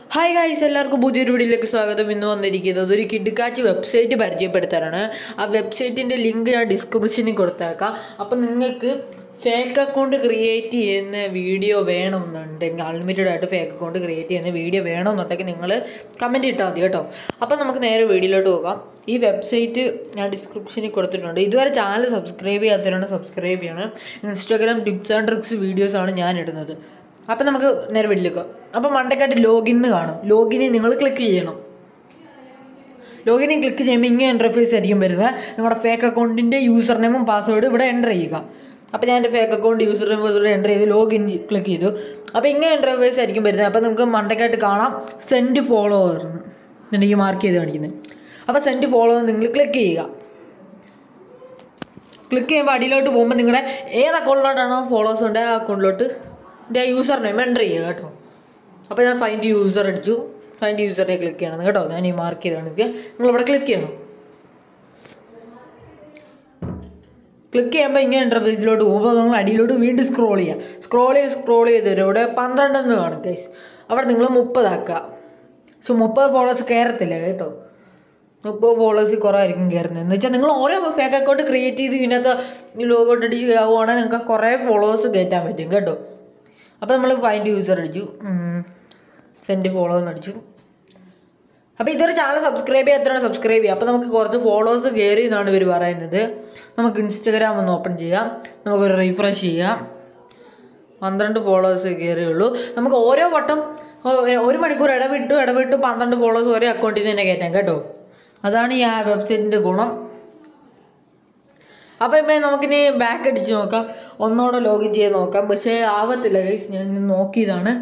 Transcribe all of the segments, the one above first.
hi guys എല്ലാവർക്കും പുതിയൊരു വീഡിയോയിലേക്ക് സ്വാഗതം ഇന്ന് വന്നിരിക്കുന്നത് ഒരു കിടുക്കാച്ചി വെബ്സൈറ്റ് പരിചയപ്പെടുത്താനാണ് ആ വെബ്സൈറ്റിൻ്റെ ലിങ്ക് ഞാൻ ഡിസ്ക്രിപ്ഷനിൽ കൊടുത്തേക്കാം അപ്പം നിങ്ങൾക്ക് ഫേക്ക് അക്കൗണ്ട് ക്രിയേറ്റ് ചെയ്യുന്ന വീഡിയോ വേണമെന്നുണ്ടെങ്കിൽ അൺലിമിറ്റഡ് ആയിട്ട് ഫേക്ക് അക്കൗണ്ട് ക്രിയേറ്റ് ചെയ്യുന്ന വീഡിയോ വേണമെന്നുണ്ടെങ്കിൽ നിങ്ങൾ കമൻറ്റ് ഇട്ടാൽ മതി കേട്ടോ അപ്പം നമുക്ക് നേരെ വീഡിയോയിലോട്ട് പോകാം ഈ വെബ്സൈറ്റ് ഞാൻ ഡിസ്ക്രിപ്ഷനിൽ കൊടുത്തിട്ടുണ്ട് ഇതുവരെ ചാനൽ സബ്സ്ക്രൈബ് ചെയ്യാത്തവരാണ് സബ്സ്ക്രൈബ് ചെയ്യണം ഇൻസ്റ്റാഗ്രാം ടിപ്സ് ആൻഡ് ട്രിക്സ് വീഡിയോസാണ് ഞാൻ ഇടുന്നത് അപ്പം നമുക്ക് നേരെ വീട്ടിലേക്ക് അപ്പം മണ്ടക്കായിട്ട് ലോഗിൻ കാണും ലോഗിനിൽ നിങ്ങൾ ക്ലിക്ക് ചെയ്യണം ലോഗിനിൽ ക്ലിക്ക് ചെയ്യുമ്പോൾ ഇങ്ങനെ ഇൻ്റർഫേസ് ആയിരിക്കും വരുന്നത് നിങ്ങളുടെ ഫേക്ക് അക്കൗണ്ടിൻ്റെ യൂസർ നെയിമും പാസ്വേഡും ഇവിടെ എൻ്റർ ചെയ്യുക അപ്പോൾ ഞാൻ എൻ്റെ fake account user name password enter ചെയ്ത് ലോഗിൻ ക്ലിക്ക് ചെയ്തു അപ്പോൾ ഇങ്ങനെ ഇൻ്റർഫേസ് ആയിരിക്കും വരുന്നത് അപ്പോൾ നമുക്ക് മണ്ടക്കായിട്ട് കാണാം സെൻഡ് ഫോളോവർ എന്നുണ്ടെങ്കിൽ മാർക്ക് ചെയ്ത് കാണിക്കുന്നത് അപ്പോൾ സെൻഡ് ഫോളോവർ നിങ്ങൾ ക്ലിക്ക് ചെയ്യുക ക്ലിക്ക് ചെയ്യുമ്പോൾ അടിയിലോട്ട് പോകുമ്പോൾ നിങ്ങളുടെ ഏത് അക്കൗണ്ടിലോട്ടാണോ ഫോളോവേഴ്സ് ഉണ്ട് ആ അക്കൗണ്ടിലോട്ട് എൻ്റെ യൂസർ നെയിം എൻ്റർ ചെയ്യുക കേട്ടോ അപ്പോൾ ഞാൻ ഫൈൻഡ് യൂസർ അടിച്ചു ഫൈൻഡ് യൂസറെ ക്ലിക്ക് ചെയ്യണം കേട്ടോ ഞാൻ ഈ മാർക്ക് ചെയ്താണ് ഇത് നിങ്ങളിവിടെ ക്ലിക്ക് ചെയ്യണം ക്ലിക്ക് ചെയ്യുമ്പോൾ ഇങ്ങനെ ഇൻ്റർഫേസിലോട്ട് പോകുമ്പോൾ നമ്മൾ അടിയിലോട്ട് വീണ്ടും സ്ക്രോൾ ചെയ്യുക സ്ക്രോൾ ചെയ്ത് സ്ക്രോൾ ചെയ്ത് വരും ഇവിടെ പന്ത്രണ്ടെന്ന് കാണും ഗൈസ് അവിടെ നിങ്ങൾ മുപ്പതാക്കുക സോ മുപ്പത് ഫോളോവേഴ്സ് കയറത്തില്ല കേട്ടോ മുപ്പത് ഫോളോവേഴ്സ് കുറവായിരിക്കും കയറുന്നത് എന്ന് വെച്ചാൽ നിങ്ങൾ ഓരോ ഫേക്ക് അക്കൗണ്ട് ക്രിയേറ്റ് ചെയ്ത് ഇതിനകത്ത് ലോഗൗട്ട് അടിച്ച് ആവുകയാണെങ്കിൽ നിങ്ങൾക്ക് കുറേ ഫോളോവേഴ്സ് കയറ്റാൻ പറ്റും കേട്ടോ അപ്പോൾ നമ്മൾ ഫൈൻഡ് യൂസർ അടിച്ചു സെൻഡ് ഫോളോ എന്ന് അടിച്ചു അപ്പോൾ ഇതൊരു ചാനൽ സബ്സ്ക്രൈബ് ചെയ്യാത്തതാണ് സബ്സ്ക്രൈബ് ചെയ്യുക അപ്പോൾ നമുക്ക് കുറച്ച് ഫോളോവേഴ്സ് കയറി എന്നാണ് ഇവർ പറയുന്നത് നമുക്ക് ഇൻസ്റ്റഗ്രാം ഒന്ന് ഓപ്പൺ ചെയ്യാം നമുക്കൊരു റീഫ്രഷ് ചെയ്യാം പന്ത്രണ്ട് ഫോളോവേഴ്സ് കയറിയുള്ളൂ നമുക്ക് ഓരോ വട്ടം ഓ- ഒരു മണിക്കൂർ ഇടവിട്ട് ഇടവിട്ട് പന്ത്രണ്ട് ഫോളോവേഴ്സ് ഒരേ അക്കൗണ്ടിൽ നിന്ന് തന്നെ കയറ്റാം കേട്ടോ അതാണ് ഈ ആ വെബ്സൈറ്റിൻ്റെ ഗുണം അപ്പോൾ ഇപ്പം നമുക്കിനി ബാക്ക് അടിച്ച് നോക്കാം ഒന്നോടെ ലോഗിൻ ചെയ്ത് നോക്കാം പക്ഷേ ആവത്തില്ല ഗൈസ് ഞാൻ ഇന്ന് നോക്കിയതാണ്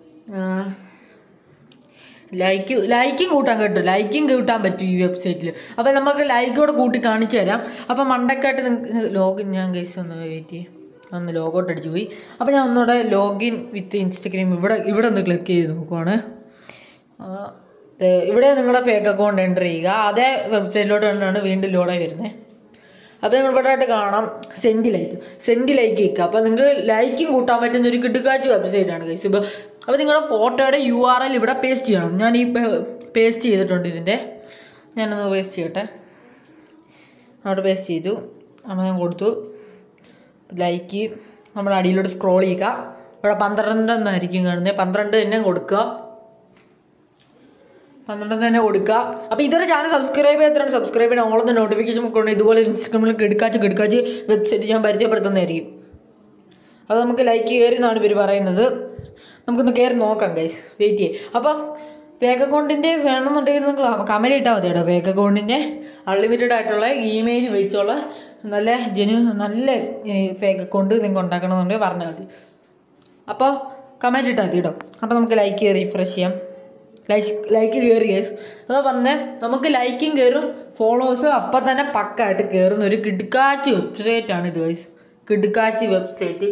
ലൈക്ക് ലൈക്കും കൂട്ടാൻ കേട്ടോ ലൈക്കും കൂട്ടാൻ പറ്റും ഈ വെബ്സൈറ്റിൽ അപ്പോൾ നമുക്ക് ലൈക്കോടെ കൂട്ടി കാണിച്ചു തരാം അപ്പോൾ മണ്ടക്കായിട്ട് നിങ്ങൾക്ക് ലോഗിൻ ഞാൻ ഗൈസ് ഒന്ന് വെയിറ്റ് ചെയ്യും ഒന്ന് ലോഗൗട്ട് അടിച്ചു പോയി അപ്പോൾ ഞാൻ ഒന്നുകൂടെ ലോഗിൻ വിത്ത് ഇൻസ്റ്റഗ്രാം ഇവിടെ ഇവിടെ ഒന്ന് ക്ലിക്ക് ചെയ്ത് നോക്കുവാണ് ആ, ദേ, ഇവിടെ നിങ്ങളുടെ ഫേക്ക് അക്കൗണ്ട് എൻ്റർ ചെയ്യുക അതേ വെബ്സൈറ്റിലോട്ട് തന്നെയാണ് വീണ്ടും ലോഡായി വരുന്നത് അപ്പോൾ നിങ്ങൾ ഇവിടെ ആയിട്ട് കാണാം സെൻഡ് ലൈക്ക് സെൻഡ് ലൈക്ക് ചെയ്യുക അപ്പോൾ നിങ്ങൾക്ക് ലൈക്കും കൂട്ടാൻ പറ്റുന്ന ഒരു കിടുക്കാച്ച് വെബ്സൈറ്റാണ് ഗൈസ് ഇപ്പോൾ അപ്പോൾ നിങ്ങളുടെ ഫോട്ടോയുടെ യു ആർ എൽ ഇവിടെ പേസ്റ്റ് ചെയ്യണം ഞാൻ ഈ പേസ്റ്റ് ചെയ്തിട്ടുണ്ട് ഇതിൻ്റെ ഞാനൊന്ന് പേസ്റ്റ് ചെയ്യട്ടെ അവിടെ പേസ്റ്റ് ചെയ്തു അപ്പോൾ ഞാൻ കൊടുത്തു ലൈക്ക് നമ്മൾ അടിയിലോട്ട് സ്ക്രോൾ ചെയ്യുക ഇവിടെ പന്ത്രണ്ട് എന്നായിരിക്കും കാണുന്നത് പന്ത്രണ്ട് തന്നെ കൊടുക്കുക പന്ത്രണ്ട് തന്നെ കൊടുക്കുക അപ്പോൾ ഇതൊരു ചാനൽ സബ്സ്ക്രൈബ് ചെയ്യാത്തതാണ് സബ്സ്ക്രൈബ് ചെയ്യണം ഓളൊന്ന് നോട്ടിഫിക്കേഷൻ ഒക്കെ ഇതുപോലെ ഇൻസ്റ്റഗ്രാമിൽ കിടക്കാച്ച് കിടക്കാച്ച് വെബ്സൈറ്റ് ഞാൻ പരിചയപ്പെടുത്തുന്നതായിരിക്കും അത് നമുക്ക് ലൈക്ക് കയറി എന്നാണ് ഇവർ പറയുന്നത് നമുക്കൊന്ന് കയറി നോക്കാം ഗൈസ് വെയിറ്റ് ചെയ്യും അപ്പോൾ ഫേക്ക് അക്കൗണ്ടിൻ്റെ വേണമെന്നുണ്ടെങ്കിൽ നിങ്ങൾ കമൻറ്റ് ഇട്ടാൽ മതി കേട്ടോ ഫേക്ക് അക്കൗണ്ടിൻ്റെ അൺലിമിറ്റഡ് ആയിട്ടുള്ള ഇമെയിൽ വെച്ചുള്ള നല്ല ജെന്യു നല്ല ഫേക്ക് അക്കൗണ്ട് നിങ്ങൾക്ക് ഉണ്ടാക്കണമെന്നുണ്ടെങ്കിൽ പറഞ്ഞാൽ മതി അപ്പോൾ കമൻറ്റ് ഇട്ടാൽ മതി കേട്ടോ അപ്പോൾ നമുക്ക് ലൈക്ക് കയറി റിഫ്രഷ് ചെയ്യാം ലൈക്ക് ലൈക്ക് കയറി ഗൈസ് അതാ പറഞ്ഞേ നമുക്ക് ലൈക്കും കയറും ഫോളോവേഴ്സ് അപ്പം തന്നെ പക്കായിട്ട് കയറുന്ന ഒരു കിടുക്കാച്ചി വെബ്സൈറ്റ് ആണ് ഇത് ഗൈസ് കിടുക്കാച്ചി വെബ്സൈറ്റ്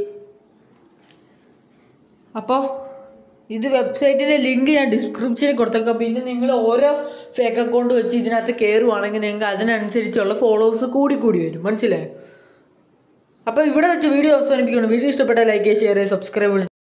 അപ്പോൾ ഇത് വെബ്സൈറ്റിൻ്റെ ലിങ്ക് ഞാൻ ഡിസ്ക്രിപ്ഷനിൽ കൊടുത്തേക്കാം പിന്നെ നിങ്ങൾ ഓരോ ഫേക്ക് അക്കൗണ്ട് വെച്ച് ഇതിനകത്ത് കയറുവാണെങ്കിൽ നിങ്ങൾക്ക് അതിനനുസരിച്ചുള്ള ഫോളോവേഴ്സ് കൂടി കൂടി വരും മനസ്സിലായോ അപ്പോൾ ഇവിടെ വെച്ച് വീഡിയോ അവസാനിപ്പിക്കണം വീഡിയോ ഇഷ്ടപ്പെട്ട ലൈക്ക് ഷെയർ സബ്സ്ക്രൈബ്